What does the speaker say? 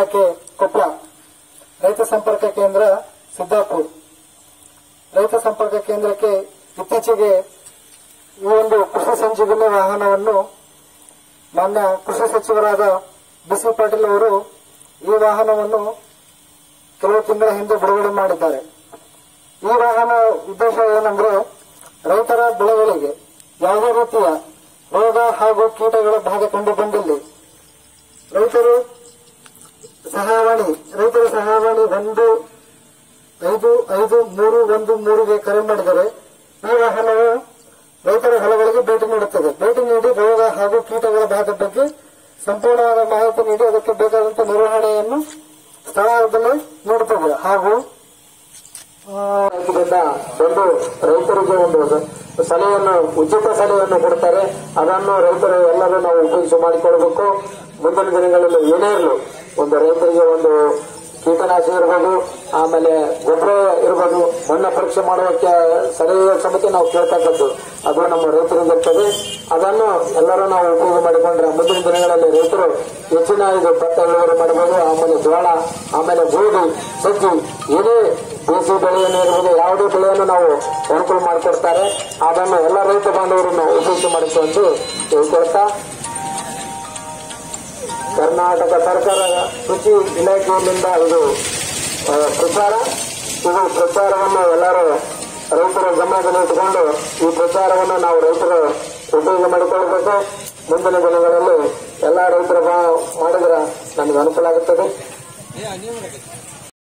ಇಲಾಖೆ ಕೊಪ್ಪಳ ರೈತ ಸಂಪರ್ಕ ಕೇಂದ್ರ ಸಿದ್ದಾಪುರ್ ರೈತ ಸಂಪರ್ಕ ಕೇಂದ್ರಕ್ಕೆ ಇತ್ತೀಚೆಗೆ ಈ ಒಂದು ಕೃಷಿ ಸಂಜೀವಿನಿ ವಾಹನವನ್ನು ಮಾನ್ಯ ಕೃಷಿ ಸಚಿವರಾದ ಬಿಸಿ ಪಾಟೀಲ್ ಅವರು ಈ ವಾಹನವನ್ನು ಕೆಲವು ತಿಂಗಳ ಹಿಂದೆ ಬಿಡುಗಡೆ ಮಾಡಿದ್ದಾರೆ ಈ ವಾಹನ ಉದ್ದೇಶ ಏನಂದ್ರೆ ರೈತರ ಬೆಳೆಗಳಿಗೆ ಯಾವುದೇ ರೀತಿಯ ರೋಗ ಹಾಗೂ ಕೀಟಗಳ ಬಾಧೆ ಕಂಡು ಬಂದಲ್ಲಿ ರೈತರು ಸಹಾಯವಾಣಿ ರೈತರ ಸಹಾಯವಾಣಿ ಒಂದು ಐದು ಐದು ಮೂರು ಒಂದು ಮೂರಿಗೆ ಕರೆ ಮಾಡಿದರೆ ಈ ವಾಹನವು ರೈತರ ಹೊಲಗಳಿಗೆ ಭೇಟಿ ನೀಡುತ್ತದೆ ಭೇಟಿ ನೀಡಿ ರೋಗ ಹಾಗೂ ಕೀಟಗಳ ಬಾಧೆ ಬಗ್ಗೆ ಸಂಪೂರ್ಣವಾದ ಮಾಹಿತಿ ನೀಡಿ ಅದಕ್ಕೆ ಬೇಕಾದಂತಹ ನಿರ್ವಹಣೆಯನ್ನು ಸ್ಥಳದಲ್ಲೇ ನೀಡುತ್ತದೆ ಹಾಗೂ ಇದರಿಂದ ಒಂದು ರೈತರಿಗೆ ಒಂದು ಸಲಹೆಯನ್ನು ಉಚಿತ ಸಲಹೆಯನ್ನು ಕೊಡ್ತಾರೆ ಅದನ್ನು ರೈತರು ಎಲ್ಲರೂ ನಾವು ಉಪಯೋಗಿಸಿ ಮಾಡಿಕೊಳ್ಬೇಕು ಮುಂದಿನ ದಿನಗಳಲ್ಲಿ ಏನೇ ಇರಲು ಒಂದು ರೈತರಿಗೆ ಒಂದು ಕೀಟನಾಶಕ ಇರ್ಬೋದು ಆಮೇಲೆ ಗೊಬ್ಬರ ಇರ್ಬೋದು ಮಣ್ಣ ಪರೀಕ್ಷೆ ಮಾಡುವಕ್ಕೆ ಸಲಹೆ ಸಮಿತಿ ನಾವು ಕೇಳ್ತಕ್ಕದ್ದು ಅದು ನಮ್ಮ ರೈತರಿಂದ ಇರ್ತದೆ ಅದನ್ನು ಎಲ್ಲರೂ ನಾವು ಉಪಯೋಗ ಮಾಡಿಕೊಂಡ್ರೆ ಮುಂದಿನ ದಿನಗಳಲ್ಲಿ ರೈತರು ಹೆಚ್ಚಿನ ಇದು ಭತ್ತ ಇಳುವರಿ ಮಾಡಬಹುದು ಆಮೇಲೆ ಜೋಳ ಆಮೇಲೆ ಗೋಧಿ ಸಜ್ಜಿ ಏನೇ ಬೇಸಿ ಬೆಳೆಯನ್ನು ಇರ್ಬೋದು ಯಾವುದೇ ಬೆಳೆಯನ್ನು ನಾವು ಅನುಕೂಲ ಮಾಡಿಕೊಡ್ತಾರೆ ಅದನ್ನು ಎಲ್ಲ ರೈತ ಬಾಂಧವರನ್ನು ಉಪಯೋಗ ಮಾಡಿಕೊಂಡು ಹೇಳ್ಕೊಳ್ತಾ ಕರ್ನಾಟಕ ಸರ್ಕಾರ ಕೃಷಿ ಇಲಾಖೆಯಿಂದ ಇದು ಆ, ಪ್ರಚಾರ ಇದು ಪ್ರಚಾರವನ್ನು ಎಲ್ಲರೂ ರೈತರ ಗಮನದಲ್ಲಿಟ್ಟುಕೊಂಡು ಈ ಪ್ರಚಾರವನ್ನು ನಾವು ರೈತರು ಉಪಯೋಗ ಮಾಡಿಕೊಳ್ಬೇಕು ಮುಂದಿನ ದಿನಗಳಲ್ಲಿ ಎಲ್ಲ ರೈತರು ಮಾಡಿದ್ರೆ ನಮಗೆ ಅನುಕೂಲ ಆಗುತ್ತದೆ